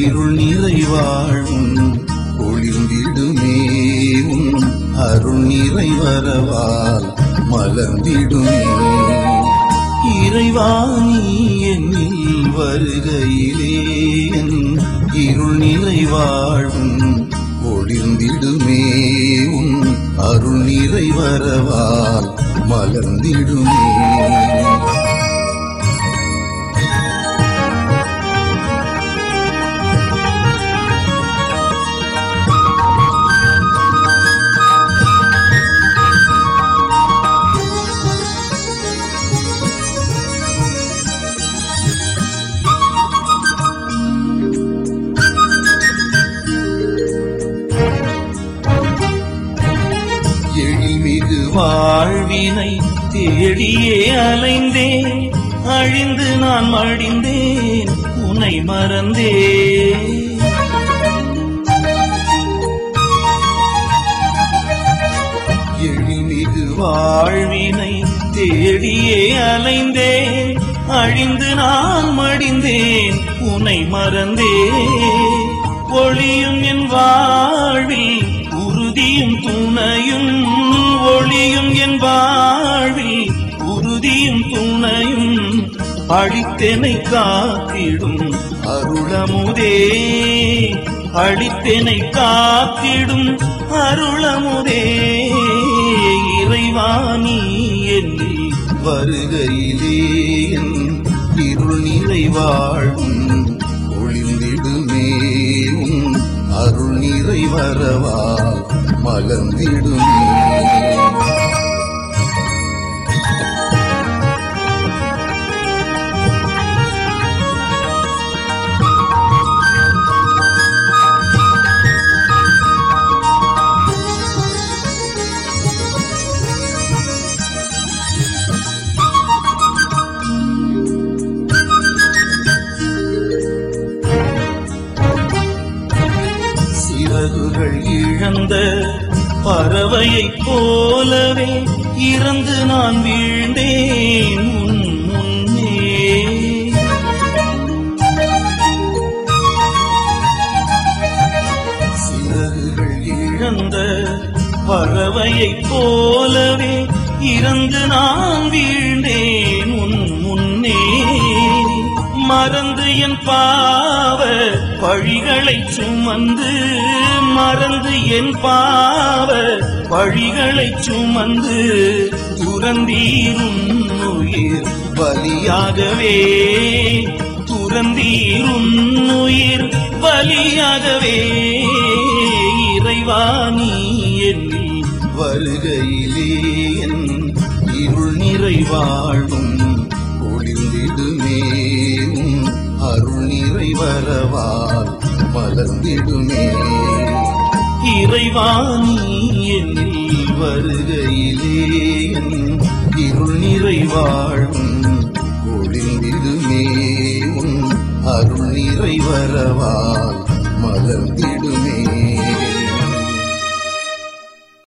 இருள் நிறைவாழும் ஒளிந்திடுமே உன் அருள் நிறைவரவால் மலர்ந்திடுமே இறைவா நீ என்னில் வருகையிலே என் இருள் நிறைவாழும் ஒளிர்ந்திடுமே உன் அருள் நிறைவரவால் மலர்ந்திடுமே எழில்மிகு வாழ்வினை தேடியே அலைந்தேன் அழிந்து நான் மடிந்தேன் உன்னை மறந்தேன் எழில்மிகு வாழ்வினை தேடியே அலைந்தேன் அழிந்து நான் மடிந்தேன் உன்னை மறந்தேன் ஒளியும் என் வாழ்வில் உறுதியும் துணையும் ஒளியும் என் வாழ்வில் உறுதியும் துணையும் அழித்தெனை காத்திடும் அருளமுதே அழித்தெனை காத்திடும் அருளமுதே இறைவாணி என்னில் வருகையிலே என் இருள் நிறைவாழும் ஒளிந்திடுமே உன் அருள் நிறைவரவால் மலர்ந்திடுமே சிறகுகள் இழந்த பறவையைப் போலவே இறந்து நான் வீழ்ந்தேன் உன் முன்னே சிறகுகள் இழந்த பறவையைப் போலவே இறந்து நான் வீழ்ந்தேன் உன் முன்னே மறந்து என் பாவ பழிகளை சுமந்து மறந்து என் பாவ பழிகளை சுமந்து துறந்தீரும் உயிர் பலியாகவே துறந்தீரும் உயிர் பலியாகவே இறைவாணி என்னில் வருகையிலே என் இருள் நிறைவாழும் ஒளிந்திடுமே உன் அருள் நிறைவரவால் மலர்ந்திடுமே இறைவாணி என்னில் வருகையிலே என் இருள் நிறைவாழும் ஒளிந்திடுமே உன் அருள் நிறைவரவால் மலர்ந்திடுமே